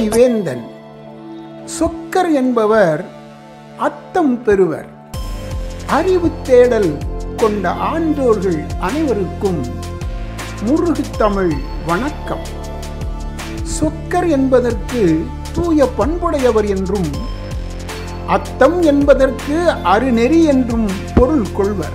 வேந்தன் சொக்கர் என்பவர் அத்தம் பெறுவர் அறிவு தேடல் கொண்ட ஆன்றோர்கள் அனைவருக்கும் முருகுத்தமிழ் வணக்கம் சொக்கர் என்பதற்கு தூய பண்புடையவர் என்றும் அத்தம் என்பதற்கு அருநெறி என்றும் பொருள் கொள்வர்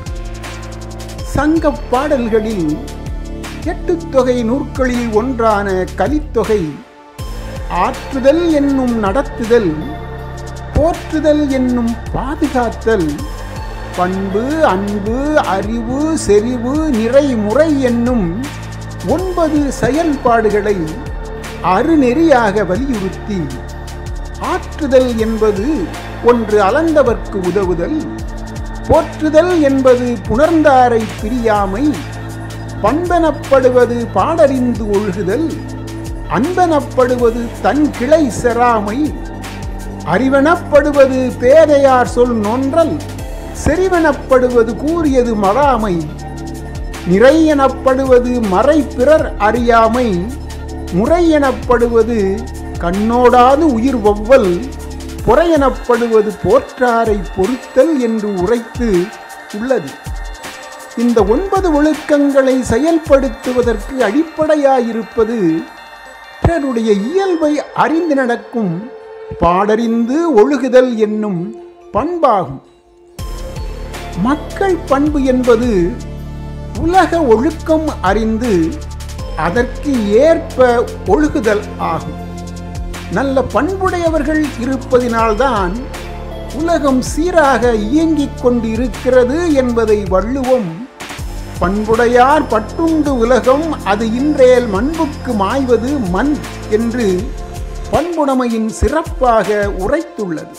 சங்கப் பாடல்களில் எட்டு தொகை நூற்களில் ஒன்றான கலித்தொகை ஆற்றுதல் என்னும் நடத்துதல் போற்றுதல் என்னும் பாதுகாத்தல் பண்பு அன்பு அறிவு செறிவு நிறைமுறை என்னும் ஒன்பது செயல்பாடுகளை அருநெறியாக வலியுறுத்தி ஆற்றுதல் என்பது ஒன்று அளந்தவர்க்கு உதவுதல் போற்றுதல் என்பது புணர்ந்தாரை பிரியாமை பண்பெனப்படுவது பாடறிந்து ஒழுகுதல் அன்பெனப்படுவது தன் கிளை செராமை அறிவெனப்படுவது பேதையார் சொல் நோன்றல் செறிவெனப்படுவது கூறியது மறாமை நிறை எனப்படுவது மறை பிறர் அறியாமை முறை எனப்படுவது கண்ணோடாது உயிர் ஒவ்வல் பொறை எனப்படுவது போற்றாரை பொறுத்தல் என்று உரைத்து உள்ளது இந்த ஒன்பது ஒழுக்கங்களை செயல்படுத்துவதற்கு அடிப்படையாயிருப்பது பிறருடைய இயல்பை அறிந்து நடக்கும் பாடறிந்து ஒழுகுதல் என்னும் பண்பாகும் மக்கள் பண்பு என்பது உலக ஒழுக்கம் அறிந்து அதற்கு ஏற்ப ஒழுகுதல் ஆகும் நல்ல பண்புடையவர்கள் இருப்பதினால்தான் உலகம் சீராக இயங்கிக் கொண்டு இருக்கிறது என்பதை வள்ளுவம் பண்புடையார் பட்டுண்டு உலகம் அது இன்றேல் மண்புக்கு மாய்வது மண் என்று பண்புடைமையின் சிறப்பாக உரைத்துள்ளது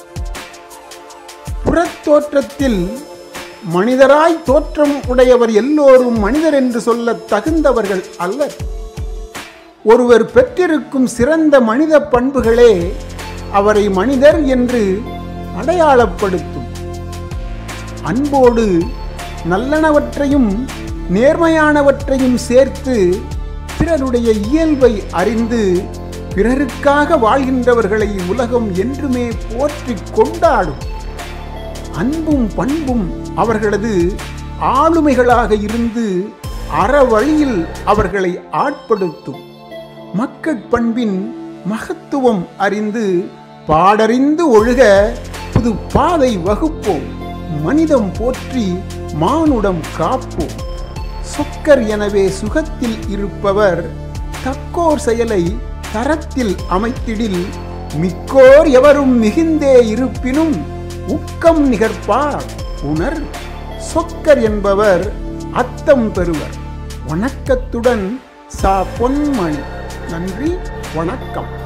புறத்தோற்றத்தில் மனிதராய் தோற்றம் உடையவர் எல்லோரும் மனிதர் என்று சொல்ல தகுந்தவர்கள் அல்லர் ஒருவர் பெற்றிருக்கும் சிறந்த மனித பண்புகளே அவரை மனிதர் என்று அடையாளப்படுத்தும் அன்போடு நல்லனவற்றையும் நேர்மையானவற்றையும் சேர்த்து பிறருடைய இயல்பை அறிந்து பிறருக்காக வாழ்கின்றவர்களை உலகம் என்றுமே போற்றி கொண்டாடும் அன்பும் பண்பும் அவர்களது ஆளுமைகளாக இருந்து அறவழியில் அவர்களை ஆட்படுத்தும் மக்கட் பண்பின் மகத்துவம் அறிந்து பாடறிந்து ஒழுக புது பாதை வகுப்போம் மனிதம் போற்றி மானுடம் காப்போம் சொக்கர் எனவே சுகத்தில் இருப்பவர் தக்கோர் செயலை தரத்தில் அமைத்திடில் மிக்கோர் எவரும் மிகுந்தே இருப்பினும் உக்கம் நிகர்ப்பார் உணர் சொக்கர் என்பவர் அத்தம் பெறுவர் வணக்கத்துடன் சா பொன்மணி நன்றி வணக்கம்